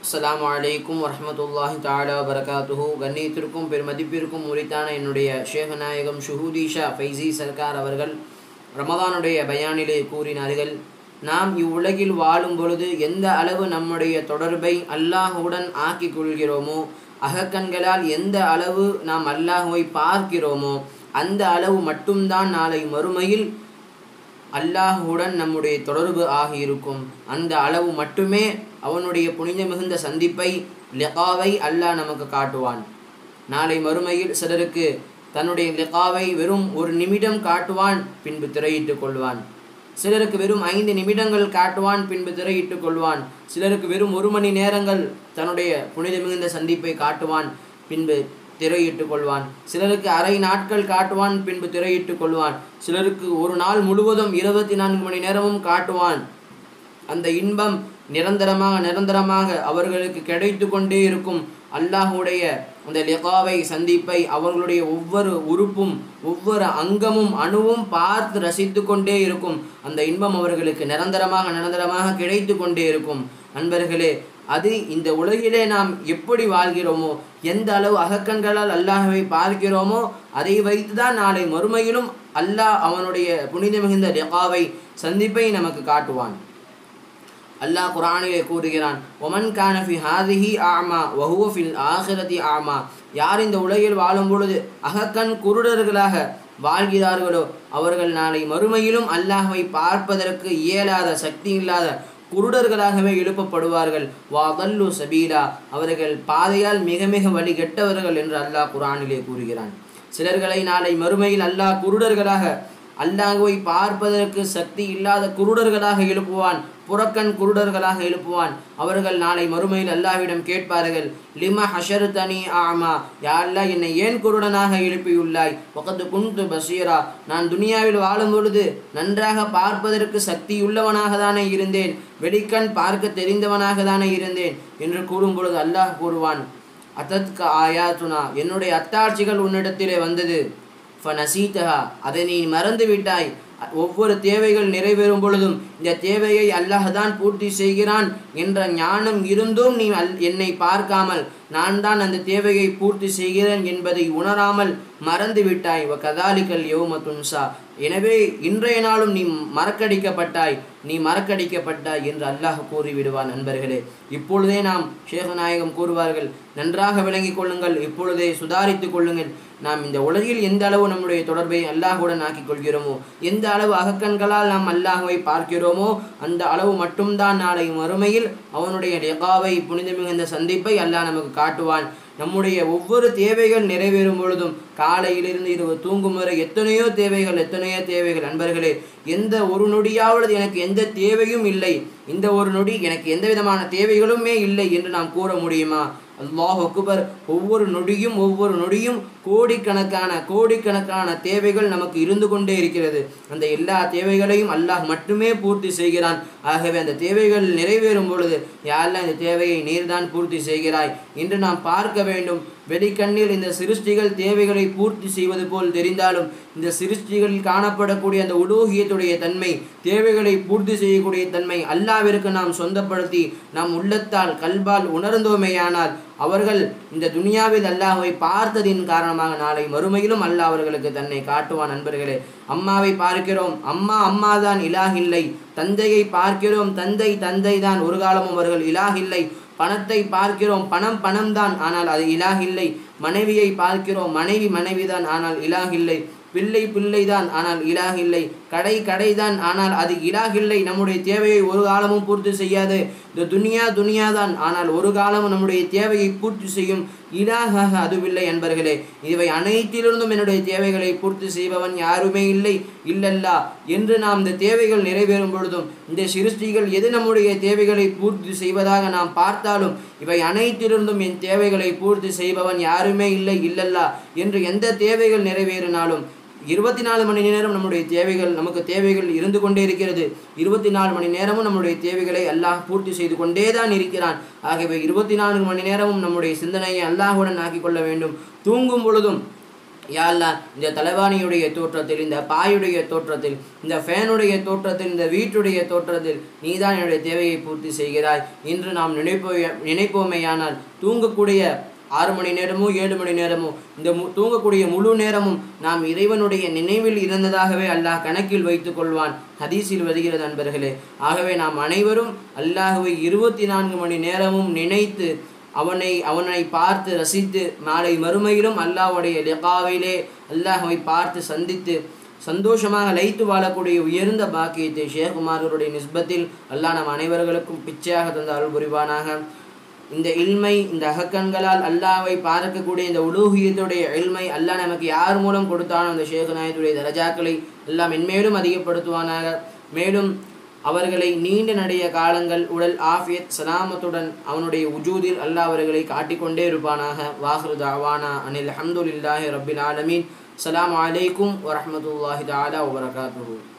அஸ்ஸலாமு அலைக்கும் வரஹ்மத்துல்லாஹி தஆலா வரகாத்துஹு கண்ணியத்திற்கும் பெருமதிப்பிற்கும் உரித்தான என்னுடைய ஷேகநாயகம் ஷுஹூதீஷா ஃபைசி சர்க்கார் அவர்கள் ரமதானுடைய பயானிலே கூறினார்கள் நாம் இவ்வுலகில் வாழும் பொழுது எந்த அளவு நம்முடைய தொடர்பை அல்லாஹுடன் ஆக்கிக் கொள்கிறோமோ அகக்கண்களால் எந்த அளவு நாம் அல்லாஹுவை பார்க்கிறோமோ அந்த அளவு மட்டும்தான் நாளை மறுமையில் அல்லாஹுடன் நம்முடைய தொடர்பு ஆகியிருக்கும் அந்த அளவு மட்டுமே அவனுடைய புனித மிகுந்த சந்திப்பை லிகாவை அல்லாஹ் நமக்கு காட்டுவான் நாளை மறுமையில் சிலருக்கு தன்னுடைய லிகாவை வெறும் ஒரு நிமிடம் காட்டுவான் பின்பு திரையிட்டுக் கொள்வான் சிலருக்கு வெறும் ஐந்து நிமிடங்கள் காட்டுவான் பின்பு திரையிட்டுக் கொள்வான் சிலருக்கு வெறும் ஒரு மணி நேரங்கள் தன்னுடைய புனித மிகுந்த சந்திப்பை காட்டுவான் பின்பு திரையிட்டுக் கொள்வான் சிலருக்கு அரை நாட்கள் காட்டுவான் பின்பு திரையிட்டுக் கொள்வான் சிலருக்கு ஒரு நாள் முழுவதும் இருபத்தி நான்கு மணி நேரமும் காட்டுவான் அந்த இன்பம் நிரந்தரமாக நிரந்தரமாக அவர்களுக்கு கிடைத்து கொண்டே இருக்கும் அல்லாஹுடைய அந்த லிகாவை சந்திப்பை அவர்களுடைய ஒவ்வொரு உறுப்பும் ஒவ்வொரு அங்கமும் அணுவும் பார்த்து ரசித்து கொண்டே இருக்கும் அந்த இன்பம் அவர்களுக்கு நிரந்தரமாக நிரந்தரமாக கிடைத்து கொண்டே இருக்கும் நண்பர்களே அது இந்த உலகிலே நாம் எப்படி வாழ்கிறோமோ எந்த அளவு அகக்கண்களால் அல்லாஹவை பார்க்கிறோமோ அதை வைத்துதான் நாளை மறுமையிலும் அல்லாஹ் அவனுடைய புனித மிகுந்த லிகாவை சந்திப்பை நமக்கு காட்டுவான் அல்லாஹ் குரானிலே கூறுகிறான் ஒமன் கானஃபி ஹாதிஹி ஆமா வஹுவ ஃபில் ஆஹிரதி ஆமா யார் இந்த உலகில் வாழும் பொழுது அகக்கண் குருடர்களாக வாழ்கிறார்களோ அவர்கள் நாளை மறுமையிலும் அல்லாஹ்வை பார்ப்பதற்கு இயலாத சக்தி இல்லாத குருடர்களாகவே எழுப்பப்படுவார்கள் வாதல்லு சபீலா அவர்கள் பாதையால் மிக மிக வழி கெட்டவர்கள் என்று அல்லாஹ் குரானிலே கூறுகிறான் சிலர்களை நாளை மறுமையில் அல்லாஹ் குருடர்களாக அல்லாஹுவை பார்ப்பதற்கு சக்தி இல்லாத குருடர்களாக எழுப்புவான் புறக்கண் குருடர்களாக எழுப்புவான் அவர்கள் நாளை மறுமையில் அல்லாஹ்விடம் கேட்பார்கள் லிம ஹஷர் தனி ஆமா யாழ்லா என்னை ஏன் குருடனாக எழுப்பியுள்ளாய் ஒகத்து குந்து பசீரா நான் துனியாவில் வாழும் பொழுது நன்றாக பார்ப்பதற்கு சக்தியுள்ளவனாக தானே இருந்தேன் வெடிக்கண் பார்க்க தெரிந்தவனாக தானே இருந்தேன் என்று கூறும் பொழுது அல்லாஹ் கூறுவான் அத்தத்க ஆயாத்துனா என்னுடைய அத்தாட்சிகள் உன்னிடத்திலே வந்தது ஃபனசீத்தஹா அதை நீ மறந்து விட்டாய் ஒவ்வொரு தேவைகள் நிறைவேறும் பொழுதும் இந்த தேவையை அல்லாஹ் தான் பூர்த்தி செய்கிறான் என்ற ஞானம் இருந்தும் நீ அல் என்னை பார்க்காமல் நான் தான் அந்த தேவையை பூர்த்தி செய்கிறேன் என்பதை உணராமல் மறந்து விட்டாய் வ கதாலிக்கல் யோம துன்சா எனவே இன்றைய நாளும் நீ மறக்கடிக்கப்பட்டாய் நீ மறக்கடிக்கப்பட்டாய் என்று அல்லாஹ் கூறிவிடுவான் நண்பர்களே இப்பொழுதே நாம் ஷேகநாயகம் கூறுவார்கள் நன்றாக விளங்கிக் கொள்ளுங்கள் இப்பொழுதே சுதாரித்துக் கொள்ளுங்கள் நாம் இந்த உலகில் எந்த அளவு நம்முடைய தொடர்பை அல்லாஹுடன் ஆக்கிக் கொள்கிறோமோ எந்த அளவு அகக்கண்களால் நாம் அல்லாஹுவை பார்க்கிறோமோ அந்த அளவு மட்டும்தான் நாளை மறுமையில் அவனுடைய லிகாவை புனித மிகுந்த சந்திப்பை அல்லாஹ் நமக்கு காட்டுவான் நம்முடைய ஒவ்வொரு தேவைகள் நிறைவேறும் பொழுதும் காலையிலிருந்து இரவு தூங்கும் வரை எத்தனையோ தேவைகள் எத்தனையோ தேவைகள் நண்பர்களே எந்த ஒரு நொடியாவது எனக்கு எந்த தேவையும் இல்லை இந்த ஒரு நொடி எனக்கு எந்த விதமான தேவைகளுமே இல்லை என்று நாம் கூற முடியுமா அல்லாஹ் அக்பர் ஒவ்வொரு நொடியும் ஒவ்வொரு நொடியும் கோடிக்கணக்கான கோடிக்கணக்கான தேவைகள் நமக்கு இருந்து கொண்டே இருக்கிறது அந்த எல்லா தேவைகளையும் அல்லாஹ் மட்டுமே பூர்த்தி செய்கிறான் ஆகவே அந்த தேவைகள் நிறைவேறும் பொழுது யாரெல்லாம் இந்த தேவையை நீர்தான் பூர்த்தி செய்கிறாய் என்று நாம் பார்க்க வேண்டும் வெடிக்கண்ணில் இந்த சிருஷ்டிகள் தேவைகளை பூர்த்தி செய்வது போல் தெரிந்தாலும் இந்த சிருஷ்டிகளில் காணப்படக்கூடிய அந்த உலோகியத்துடைய தன்மை தேவைகளை பூர்த்தி செய்யக்கூடிய தன்மை அல்லாவிற்கு நாம் சொந்தப்படுத்தி நாம் உள்ளத்தால் கல்பால் உணர்ந்தோமேயானால் அவர்கள் இந்த துனியாவில் அல்லாஹை பார்த்ததின் காரணமாக நாளை மறுமையிலும் அல்லாஹ் அவர்களுக்கு தன்னை காட்டுவான் நண்பர்களே அம்மாவை பார்க்கிறோம் அம்மா அம்மா தான் இலாஹ் இல்லை தந்தையை பார்க்கிறோம் தந்தை தந்தை தான் ஒரு காலமும் அவர்கள் இலாஹ் இல்லை பணத்தை பார்க்கிறோம் பணம் பணம் தான் ஆனால் அது இலாஹ் இல்லை மனைவியை பார்க்கிறோம் மனைவி மனைவிதான் ஆனால் இலாஹ் இல்லை பிள்ளை பிள்ளைதான் ஆனால் இலாஹ் இல்லை கடை கடைதான் ஆனால் அது இலாஹ் இல்லை நம்முடைய தேவையை ஒரு காலமும் பூர்த்தி செய்யாது இந்த துனியா துனியா தான் ஆனால் ஒரு காலமும் நம்முடைய தேவையை பூர்த்தி செய்யும் இலாகாக அதுவில்லை என்பர்களே இவை அனைத்திலிருந்தும் என்னுடைய தேவைகளை பூர்த்தி செய்பவன் யாருமே இல்லை இல்லல்லா என்று நாம் இந்த தேவைகள் நிறைவேறும் பொழுதும் இந்த சிருஷ்டிகள் எது நம்முடைய தேவைகளை பூர்த்தி செய்வதாக நாம் பார்த்தாலும் இவை அனைத்திலிருந்தும் என் தேவைகளை பூர்த்தி செய்பவன் யாருமே இல்லை இல்லல்லா என்று எந்த தேவைகள் நிறைவேறினாலும் இருபத்தி நாலு மணி நேரம் நம்முடைய தேவைகள் நமக்கு தேவைகள் இருந்து கொண்டே இருக்கிறது இருபத்தி நாலு மணி நேரமும் நம்முடைய தேவைகளை அல்லாஹ் பூர்த்தி செய்து கொண்டே தான் இருக்கிறான் ஆகவே இருபத்தி நான்கு மணி நேரமும் நம்முடைய சிந்தனையை அல்லாஹுடன் ஆக்கிக் கொள்ள வேண்டும் தூங்கும் பொழுதும் யா அல்லாஹ் இந்த தலைவாணியுடைய தோற்றத்தில் இந்த பாயுடைய தோற்றத்தில் இந்த ஃபேனுடைய தோற்றத்தில் இந்த வீட்டுடைய தோற்றத்தில் நீதான் என்னுடைய தேவையை பூர்த்தி செய்கிறாய் இன்று நாம் நினைப்போ நினைப்போமேயானால் தூங்கக்கூடிய ஆறு மணி நேரமோ ஏழு மணி நேரமோ இந்த மு தூங்கக்கூடிய முழு நேரமும் நாம் இறைவனுடைய நினைவில் இருந்ததாகவே அல்லாஹ் கணக்கில் வைத்துக் கொள்வான் ஹதீஸில் வருகிறது நண்பர்களே ஆகவே நாம் அனைவரும் அல்லாஹுவை இருபத்தி நான்கு மணி நேரமும் நினைத்து அவனை அவனை பார்த்து ரசித்து நாளை மறுமையிலும் அல்லாஹ்வுடைய லிகாவிலே அல்லாஹ்வை பார்த்து சந்தித்து சந்தோஷமாக லைத்து வாழக்கூடிய உயர்ந்த பாக்கியத்தை ஷேகுமார்களுடைய நிஸ்பத்தில் அல்லாஹ் நம் அனைவர்களுக்கும் பிச்சையாக தந்த அருள் புரிவானாக இந்த இல்மை இந்த அகக்கண்களால் அல்லாவை பார்க்கக்கூடிய இந்த உலூகியத்துடைய இல்மை அல்லாஹ் நமக்கு யார் மூலம் கொடுத்தானோ அந்த ஷேக் நாயத்துடைய தரஜாக்களை எல்லாம் மென்மேலும் அதிகப்படுத்துவானாக மேலும் அவர்களை நீண்ட நடைய காலங்கள் உடல் ஆஃபியத் சலாமத்துடன் அவனுடைய உஜூதில் அல்லாஹ் அவர்களை காட்டிக்கொண்டே இருப்பானாக வாஹ்ரு தாவானா அனில் அஹமதுல்லாஹி ரபில் ஆலமீன் அஸ்ஸலாமு அலைக்கும் வரஹ்மத்துல்லாஹி தஆலா வபரகாத்துஹு